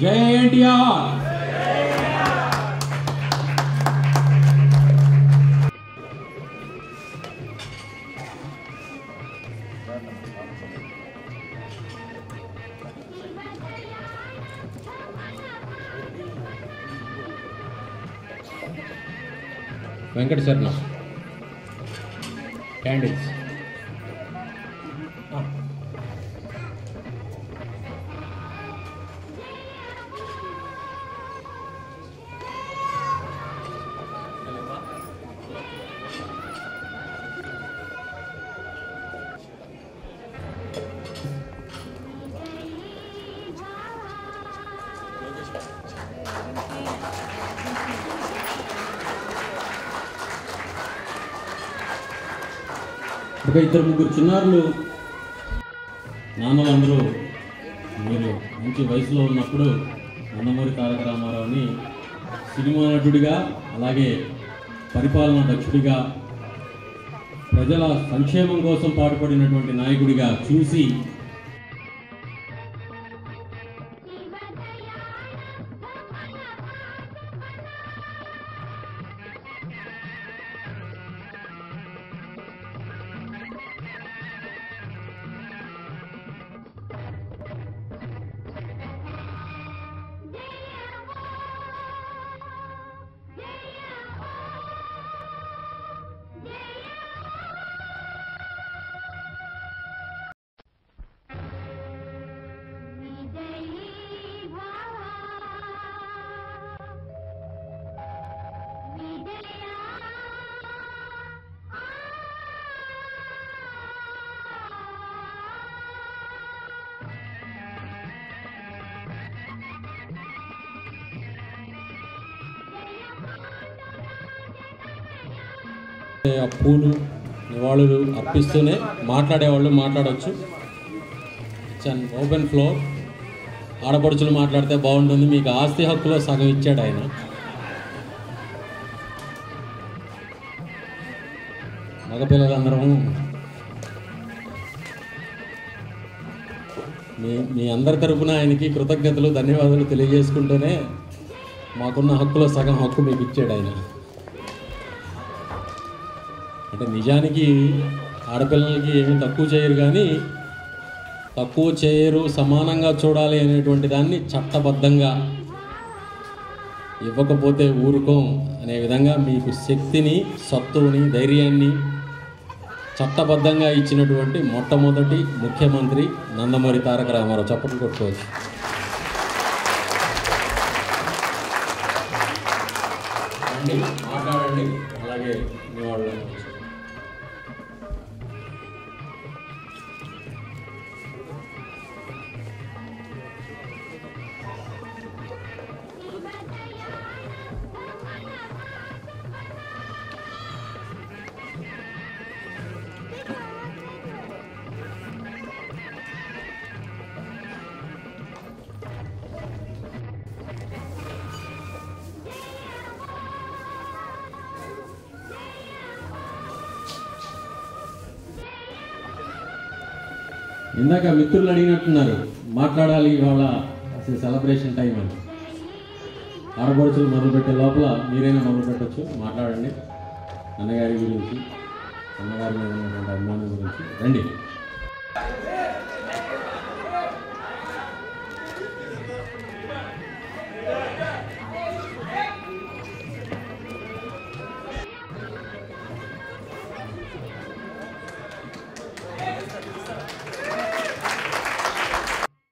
జై ఎన్టీఆర్ వెంకట శర్మ క్యాండిల్స్ ఒక ఇద్దరు ముగ్గురు చిన్నారులు నాన్నలందరూ మీరు మంచి వయసులో ఉన్నప్పుడు నందమూరి తారక రామారావుని సినిమా నటుడిగా అలాగే పరిపాలనా దక్షుడిగా ప్రజల సంక్షేమం కోసం పాటుపడినటువంటి నాయకుడిగా చూసి ఆ పూలు నివాళులు అర్పిస్తూనే మాట్లాడేవాళ్ళు మాట్లాడవచ్చు ఇట్స్ అన్ ఓపెన్ ఫ్లోర్ ఆడపడుచులు మాట్లాడితే బాగుంటుంది మీకు ఆస్తి హక్కులో సగం ఇచ్చాడు ఆయన మగపిల్లలందరం మీ మీ అందరి తరపున ఆయనకి కృతజ్ఞతలు ధన్యవాదాలు తెలియజేసుకుంటూనే మాకున్న హక్కులో సగం హక్కు మీకు ఇచ్చాడు ఆయన అంటే నిజానికి ఆడపిల్లలకి ఏమీ తక్కువ చేయరు కానీ తక్కువ చేయరు సమానంగా చూడాలి అనేటువంటి దాన్ని చట్టబద్ధంగా ఇవ్వకపోతే ఊరుకోం అనే విధంగా మీకు శక్తిని సత్తుని ధైర్యాన్ని చట్టబద్ధంగా ఇచ్చినటువంటి మొట్టమొదటి ముఖ్యమంత్రి నందమూరి తారక రామారావు చప్పట్లు కొట్టుకోవచ్చు రండి, మాట్లాడండి అలాగే మీ వాళ్ళు ఇందాక మిత్రులు అడిగినట్టున్నారు మాట్లాడాలి ఇవాళ అసలు సెలబ్రేషన్ టైం అని ఆడపడుచులు మొదలుపెట్టే లోపల మీరైనా మొదలు పెట్టచ్చు మాట్లాడండి అన్నగారి గురించి అన్నగారి మీద ఉన్నటువంటి అభిమానం గురించి రండి